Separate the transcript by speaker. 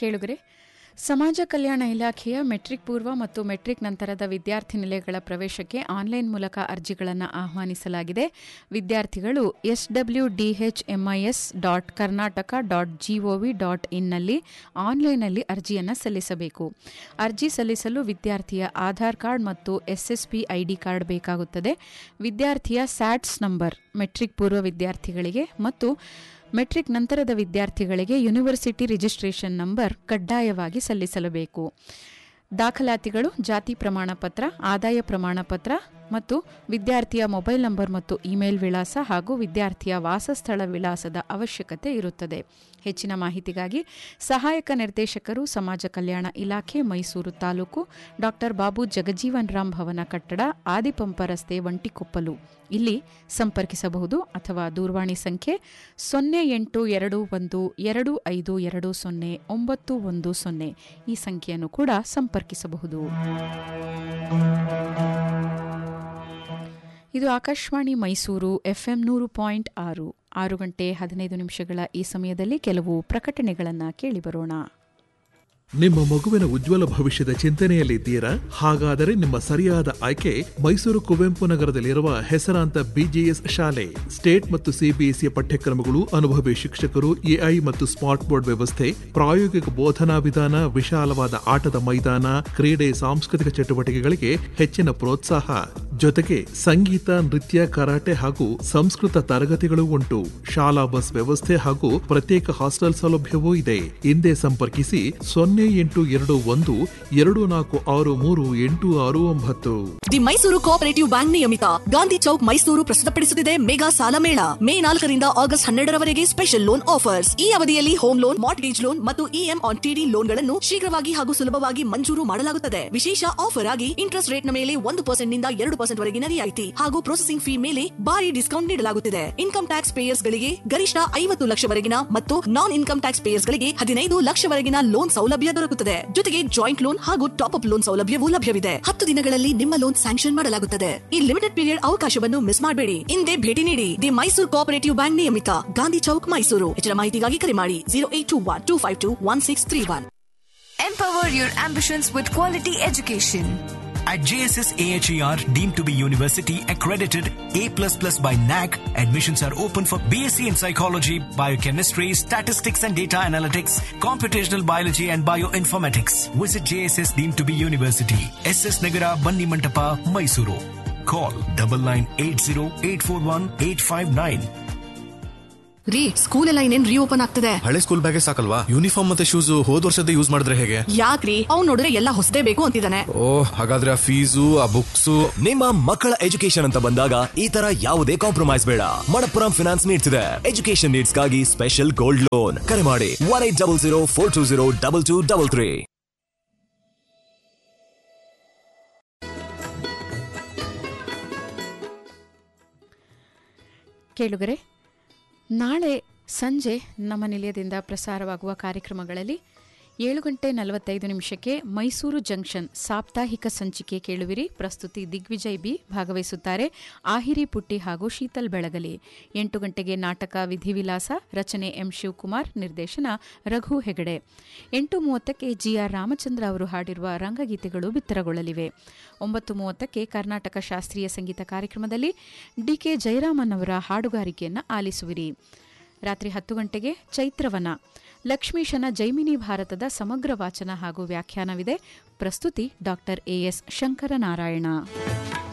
Speaker 1: ಕೇಳುಗರೆ ಸಮಾಜ ಕಲ್ಯಾಣ ಇಲಾಖೆಯ ಮೆಟ್ರಿಕ್ ಪೂರ್ವ ಮತ್ತು ಮೆಟ್ರಿಕ್ ನಂತರದ ವಿದ್ಯಾರ್ಥಿ ನಿಲಯಗಳ ಪ್ರವೇಶಕ್ಕೆ ಆನ್ಲೈನ್ ಮೂಲಕ ಅರ್ಜಿಗಳನ್ನು ಆಹ್ವಾನಿಸಲಾಗಿದೆ ವಿದ್ಯಾರ್ಥಿಗಳು SW DH MIS dot Karnataka dot GOV dot ಇನ್ನಲ್ಲಿ ಆನ್ಲೈನ್ನಲ್ಲಿ ಅರ್ಜಿಯನ್ನು ಸಲ್ಲಿಸಬೇಕು ಅರ್ಜಿ ಸಲ್ಲಿಸಲು ವಿದ್ಯಾರ್ಥಿಯ ಆಧಾರ್ ಕಾರ್ಡ್ ಮತ್ತು ಎಸ್ಎಸ್ಪಿ ಐಡಿ ಕಾರ್ಡ್ ಬೇಕಾಗುತ್ತದೆ ವಿದ್ಯಾರ್ಥಿಯ ಸ್ಯಾಟ್ಸ್ ನಂಬರ್ ಮೆಟ್ರಿಕ್ ಪೂರ್ವ ವಿದ್ಯಾರ್ಥಿಗಳಿಗೆ ಮತ್ತು ಮೆಟ್ರಿಕ್ ನಂತರದ ವಿದ್ಯಾರ್ಥಿಗಳಿಗೆ ಯೂನಿವರ್ಸಿಟಿ ರಿಜಿಸ್ಟ್ರೇಷನ್ ನಂಬರ್ ಕಡ್ಡಾಯವಾಗಿ ಸಲ್ಲಿಸಲೇಬೇಕು ದಾಖಲಾತಿಗಳು ಜಾತಿ ಪ್ರಮಾಣ ಪತ್ರ ಆದಾಯ ಪ್ರಮಾಣ ಪತ್ರ ಮತ್ತು ವಿದ್ಯಾರ್ಥಿಯ ಮೊಬೈಲ್ ನಂಬರ್ ಮತ್ತು ಇಮೇಲ್ ವಿಳಾಸ ಹಾಗೂ ವಿದ್ಯಾರ್ಥಿಯ ವಾಸಸ್ಥಳ ವಿಳಾಸದ ಅವಶ್ಯಕತೆ ಇರುತ್ತದೆ ಹೆಚ್ಚಿನ ಮಾಹಿತಿಗಾಗಿ ಸಹಾಯಕ ನಿರ್ದೇಶಕರು ಸಮಾಜ ಕಲ್ಯಾಣ ಇಲಾಖೆ ಮೈಸೂರು ತಾಲೂಕು ಡಾಕ್ಟರ್ ಬಾಬು ಜಗಜೀವನ್ ರಾಮ್ ಭವನ ಕಟ್ಟಡ ಆದಿಪಂಪ ರಸ್ತೆ ಒಂಟಿಕೊಪ್ಪಲು ಇಲ್ಲಿ ಸಂಪರ್ಕಿಸಬಹುದು ಅಥವಾ ದೂರವಾಣಿ ಸಂಖ್ಯೆ ಸೊನ್ನೆ ಎಂಟು ಎರಡು ಒಂದು ಎರಡು ಐದು ಎರಡು ಸೊನ್ನೆ ಒಂಬತ್ತು ಒಂದು ಸೊನ್ನೆ ಈ ಸಂಖ್ಯೆಯನ್ನು ಕೂಡ ಸಂಪರ್ಕಿಸಬಹುದು ಇದು ಆಕಾಶವಾಣಿ ಮೈಸೂರು ಎಫ್ಎಂ ನೂರು ಪಾಯಿಂಟ್ ಆರು ಆರು ಗಂಟೆ ಹದಿನೈದು ನಿಮಿಷಗಳ ಈ ಸಮಯದಲ್ಲಿ ಕೆಲವು ಪ್ರಕಟಣೆಗಳನ್ನು ಕೇಳಿಬರೋಣ
Speaker 2: ನಿಮ್ಮ ಮಗುವಿನ ಉಜ್ವಲ ಭವಿಷ್ಯದ ಚಿಂತನೆಯಲ್ಲಿದ್ದೀರಾ ಹಾಗಾದರೆ ನಿಮ್ಮ ಸರಿಯಾದ ಆಯ್ಕೆ ಮೈಸೂರು ಕುವೆಂಪು ನಗರದಲ್ಲಿರುವ ಹೆಸರಾಂತ ಬಿಜಿಎಸ್ ಶಾಲೆ ಸ್ಟೇಟ್ ಮತ್ತು ಸಿಬಿಎಸ್ಇ ಪಠ್ಯಕ್ರಮಗಳು ಅನುಭವಿ ಶಿಕ್ಷಕರು ಎಐ ಮತ್ತು ಸ್ಮಾರ್ಟ್ ಬೋರ್ಡ್ ವ್ಯವಸ್ಥೆ ಪ್ರಾಯೋಗಿಕ ಬೋಧನಾ ವಿಧಾನ ವಿಶಾಲವಾದ ಆಟದ ಮೈದಾನ ಕ್ರೀಡೆ ಸಾಂಸ್ಕೃತಿಕ ಚಟುವಟಿಕೆಗಳಿಗೆ ಹೆಚ್ಚಿನ ಪ್ರೋತ್ಸಾಹ ಜೊತೆಗೆ ಸಂಗೀತ ನೃತ್ಯ ಕರಾಟೆ ಹಾಗೂ ಸಂಸ್ಕೃತ ತರಗತಿಗಳು ಉಂಟು ಶಾಲಾ ಬಸ್ ವ್ಯವಸ್ಥೆ ಹಾಗೂ ಪ್ರತ್ಯೇಕ ಹಾಸ್ಟೆಲ್ ಸೌಲಭ್ಯವೂ ಇದೆ ಹಿಂದೆ ಸಂಪರ್ಕಿಸಿ ಸೊನ್ನೆ ಎಂಟು ಎರಡು ಒಂದು ಎರಡು ನಾಲ್ಕು ಆರು ಮೂರು ಎಂಟು ಆರು ಒಂಬತ್ತು
Speaker 3: ದಿ ಮೈಸೂರು ಕೋಆಪರೇಟಿವ್ ಬ್ಯಾಂಕ್ ನಿಯಮಿತ ಗಾಂಧಿ ಚೌಕ್ ಮೈಸೂರು ಪ್ರಸ್ತುತಪಡಿಸುತ್ತಿದೆ ಮೆಗಾ ಸಾಲ ಮೇಳ ಮೇ ನಾಲ್ಕರಿಂದ ಆಗಸ್ಟ್ ಹನ್ನೆರಡರವರೆಗೆ ಸ್ಪೆಷಲ್ ಲೋನ್ ಆಫರ್ಸ್ ಈ ಅವಧಿಯಲ್ಲಿ ಹೋಮ್ ಲೋನ್ ಮಾರ್ಟ್ಗೇಜ್ ಲೋನ್ ಮತ್ತು ಇಎಂ ಆನ್ ಟಿಡಿ ಲೋನ್ಗಳನ್ನು ಶೀಘ್ರವಾಗಿ ಹಾಗೂ ಸುಲಭವಾಗಿ ಮಂಜೂರು ಮಾಡಲಾಗುತ್ತದೆ ವಿಶೇಷ ಆಫರ್ ಆಗಿ ಇಂಟ್ರೆಸ್ಟ್ ರೇಟ್ ನ ಮೇಲೆ ಒಂದು ಪರ್ಸೆಂಟ್ ನಿಂದ ಎರಡು ಪರ್ಸೆಂಟ್ ವರೆಗಿನ ರಿಯಾಯಿತಿ ಹಾಗೂ ಪ್ರೊಸೆಸಿಂಗ್ ಫೀ ಮೇಲೆ ಭಾರಿ ಡಿಸ್ಕೌಂಟ್ ನೀಡಲಾಗುತ್ತಿದೆ ಇನ್ಕಮ್ ಟ್ಯಾಕ್ಸ್ ಪೇಯರ್ಸ್ ಗಳಿಗೆ ಗರಿಷ್ಠ ಐವತ್ತು ಲಕ್ಷವರೆಗಿನ ಮತ್ತು ನಾನ್ ಇನ್ಕಮ್ ಟ್ಯಾಕ್ಸ್ ಪೇಯರ್ಸ್ ಗಳಿಗೆ ಹದಿನೈದು ಲಕ್ಷವರೆಗಿನ ಲೋನ್ ಸೌಲಭ್ಯ ದೊರಕುತ್ತದೆ ಜೊತೆಗೆ ಜಾಯಿಂಟ್ ಲೋನ್ ಹಾಗೂ ಟಾಪ್ ಅಪ್ ಲೋನ್ ಸೌಲಭ್ಯವೂ ಲಭ್ಯವಿದೆ ಹತ್ತು ದಿನಗಳಲ್ಲಿ ನಿಮ್ಮ ಲೋನ್ ಸ್ಯಾಂಕ್ಷನ್ ಮಾಡಲಾಗುತ್ತದೆ ಈ ಲಿಮಿಟೆಡ್ ಪೀರಿಯಡ್ ಅವಕಾಶವನ್ನು ಮಿಸ್ ಮಾಡಬೇಡಿ ಹಿಂದೆ ಭೇಟಿ ನೀಡಿ ದಿ ಮೈಸೂರು ಕೋಆಪರೇಟಿವ್ ಬ್ಯಾಂಕ್ ನಿಯಮಿತ ಗಾಂಧಿ ಚೌಕ್ ಮೈಸೂರು ಹೆಚ್ಚಿನ ಮಾಹಿತಿಗಾಗಿ ಕರೆ ಮಾಡಿ zero eight two one two five two one six three one
Speaker 4: Empower your ambitions with quality education.
Speaker 5: At JSS AHER, deemed to be university accredited A++ by NAC, admissions are open for BSc in psychology, biochemistry, statistics and data analytics, computational biology and bioinformatics. Visit JSS deemed to be university, SS Nagara, Banni Mantapa, Mysuru. Call double nine eight zero eight four one eight five nine.
Speaker 3: ರೀ school ಎಲ್ಲ ಇನ್ನೇನ್ reopen ಆಗ್ತದೆ
Speaker 6: ಹಳೆ school ಬ್ಯಾಗೆ ಸಾಕಲ್ವಾ uniform ಮತ್ತೆ shoes ಹೋದ್ ವರ್ಷದ use ಮಾಡಿದ್ರೆ ಹೇಗೆ
Speaker 3: ಯಾಕ್ರಿ ಅವ್ನು ನೋಡಿದ್ರೆ ಎಲ್ಲ ಹೊಸದೇ ಬೇಕು ಅಂತಿದ್ದಾನೆ
Speaker 6: ಓ ಹಾಗಾದ್ರೆ ಆ ಫೀಸು ಆ ಬುಕ್ಸು
Speaker 7: ನಿಮ್ಮ ಮಕ್ಕಳ ಎಜುಕೇಶನ್ ಅಂತ ಬಂದಾಗ ಈ ತರ ಯಾವುದೇ ಕಾಂಪ್ರಮೈಸ್ ಬೇಡ ಮಣಪ್ಪುರಂ ಫಿನಾನ್ಸ್ ನೀಡ್ತಿದೆ ಎಜುಕೇಶನ್ ನೀಡ್ಸ್ ಗಾಗಿ ಸ್ಪೆಷಲ್ ಗೋಲ್ಡ್ ಲೋನ್ ಕರೆ ಮಾಡಿ one eight double zero four two zero double two double three
Speaker 1: ಕೇಳುಗರೆ ನಾಳೆ ಸಂಜೆ ನಮ್ಮ ನಿಲಯದಿಂದ ಪ್ರಸಾರವಾಗುವ ಕಾರ್ಯಕ್ರಮಗಳಲ್ಲಿ ಏಳು ಗಂಟೆ ನಲವತ್ತೈದು ನಿಮಿಷಕ್ಕೆ ಮೈಸೂರು ಜಂಕ್ಷನ್ ಸಾಪ್ತಾಹಿಕ ಸಂಚಿಕೆ ಕೇಳುವಿರಿ ಪ್ರಸ್ತುತಿ ದಿಗ್ವಿಜಯ್ ಬಿ ಭಾಗವಹಿಸುತ್ತಾರೆ ಆಹಿರಿ ಪುಟ್ಟಿ ಹಾಗೂ ಶೀತಲ್ ಬೆಳಗಲಿ ಎಂಟು ಗಂಟೆಗೆ ನಾಟಕ ವಿಧಿವಿಲಾಸ ರಚನೆ ಎಂ ಶಿವಕುಮಾರ್ ನಿರ್ದೇಶನ ರಘು ಹೆಗಡೆ ಎಂಟು ಮೂವತ್ತಕ್ಕೆ ಜಿಆರ್ ರಾಮಚಂದ್ರ ಅವರು ಹಾಡಿರುವ ರಂಗಗೀತೆಗಳು ಬಿತ್ತರಗೊಳ್ಳಲಿವೆ ಒಂಬತ್ತು ಮೂವತ್ತಕ್ಕೆ ಕರ್ನಾಟಕ ಶಾಸ್ತ್ರೀಯ ಸಂಗೀತ ಕಾರ್ಯಕ್ರಮದಲ್ಲಿ ಡಿಕೆ ಜಯರಾಮನ್ ಅವರ ಹಾಡುಗಾರಿಕೆಯನ್ನು ಆಲಿಸುವಿರಿ ರಾತ್ರಿ ಹತ್ತು ಗಂಟೆಗೆ ಚೈತ್ರವನ ಲಕ್ಷ್ಮೀಶನ ಜೈಮಿನಿ ಭಾರತದ ಸಮಗ್ರ ವಾಚನ ಹಾಗೂ ವ್ಯಾಖ್ಯಾನವಿದೆ ಪ್ರಸ್ತುತಿ ಡಾಕ್ಟರ್ ಎಎಸ್ ಶಂಕರನಾರಾಯಣ